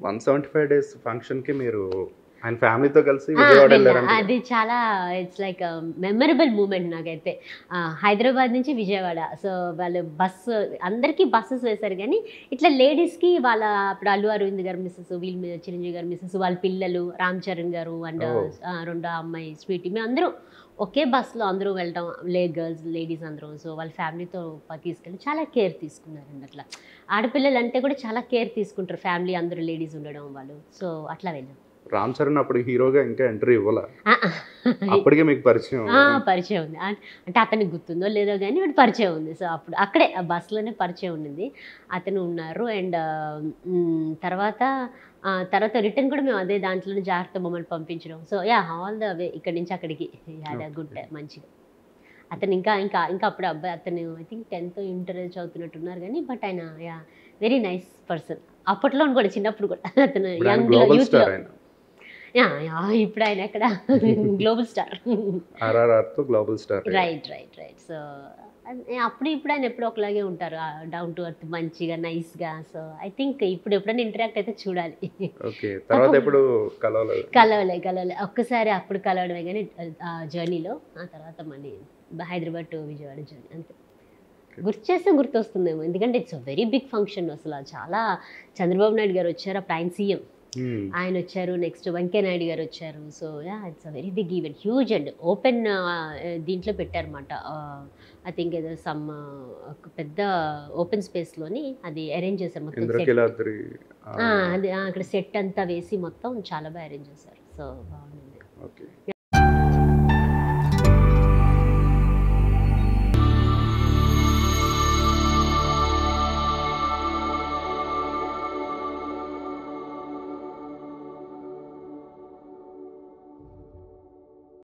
One seventy five days function కి మీరు ఆయన ఫ్యామిలీతో కలిసి ఆ, విజయవాడ వెళ్ళా. వెళ్ళారంట అది చాలా ఇట్స్ లైక్ మెమరబుల్ మూమెంట్ నాకైతే ఆ, హైదరాబాద్ నుంచి విజయవాడ సో వాళ్ళు బస్సు అందరికీ బస్సెస్ వేశారు కానీ ఇట్లా లేడీస్కి వాళ్ళ ఇప్పుడు అల్లు అరవింద్ గారు మిస్సెస్ వీళ్ళు చిరంజీవి గారు మిస్సెస్ వాళ్ళ పిల్లలు రామ్ చరణ్ గారు అండ్ Oh. రెండో అమ్మాయి స్వీటీ మేము అందరూ ఒకే బస్సులో అందరూ వెళ్ళడం లే గర్ల్స్ లేడీస్ అందరూ సో వాళ్ళ ఫ్యామిలీతో తీసుకెళ్ళి చాలా కేర్ తీసుకున్నారండి అట్లా ఆడపిల్లలు అంటే కూడా చాలా కేర్ తీసుకుంటారు ఫ్యామిలీ అందరూ లేడీస్ ఉండడం వాళ్ళు సో అట్లా వెళ్ళాం రామ్ చరణ్ అప్పుడు హీరోగా ఇంకా ఎంట్రీ ఇవ్వాల ఆ, అప్పటికే మీకు పరిచయం ఆ, పరిచయం ఉంది అం- అంటే అతనికి గుర్తుందో లేదో కానీ వాడు పరిచయం ఉంది సో అప్పుడు అక్కడే ఆ బస్సులోనే పరిచయం ఉండింది అతను ఉన్నారు అండ్ తర్వాత ఆ, తర్వాత రిటర్న్ కూడా మేము అదే దాంట్లోనే జాగ్రత్త మమ్మల్ని పంపించడం so yeah all the way ఇక్కడి నుంచి అక్కడికి హ్యాడ్ గుడ్ మంచిగా అతను ఇంకా ఇంకా ఇంకా అప్పుడు అబ్బాయి అతను ఐ థింక్ టెన్త్ ఇంటర్ చదువుతున్నట్టున్నారు కానీ బట్ ఆయన యా వెరీ నైస్ పర్సన్ అప్పట్లో కూడా చిన్నప్పుడు కూడా అతను ఇప్పుడు ఆయన యంగ్ గ్లోబల్ యూత్లో స్టార్ ఆయన యా యా, ఇప్పుడు ఆయన ఎక్కడ గ్లోబల్ స్టార్ ఆర్ఆర్ఆర్ తో global star right right right so అప్పుడు ఇప్పుడు ఆయన ఎప్పుడు ఒకలాగే ఉంటారు డౌన్ టు అర్త్ మంచిగా నైస్గా సో ఐ థింక్ ఇప్పుడు ఎప్పుడైనా ఇంటరాక్ట్ అయితే చూడాలి ఓకే తర్వాత ఎప్పుడు కలవలేదు కలవలే కలవలే ఒక్కసారి అప్పుడు కలవడమే కానీ ఆ జర్నీలో ఆ తర్వాత మళ్ళీ హైదరాబాద్ టు విజయవాడ జర్నీ అంతే గుర్తు చేస్తే గుర్తొస్తుందేమో ఎందుకంటే ఇట్స్ వెరీ బిగ్ ఫంక్షన్ అసలు చాలా చంద్రబాబు నాయుడు గారు వచ్చారు అప్పుడు ఆయన సీఎం Hmm. ఆయన వచ్చారు నెక్స్ట్ వెంకయ్య నాయుడు గారు వచ్చారు so yeah it's a very big event huge and open దీంట్లో పెట్టారన్నమాట ఐ థింక్ ఏదో సమ్ ఒక పెద్ద ఓపెన్ స్పేస్లోని అది అరేంజ్ చేశారు మొత్తం సెట్ ఇంద్రకీలాద్రి ఆ, అది ఆ, అక్కడ సెట్ అంతా వేసి మొత్తం చాలా బాగా అరేంజ్ చేశారు సో బాగుంది ఓకే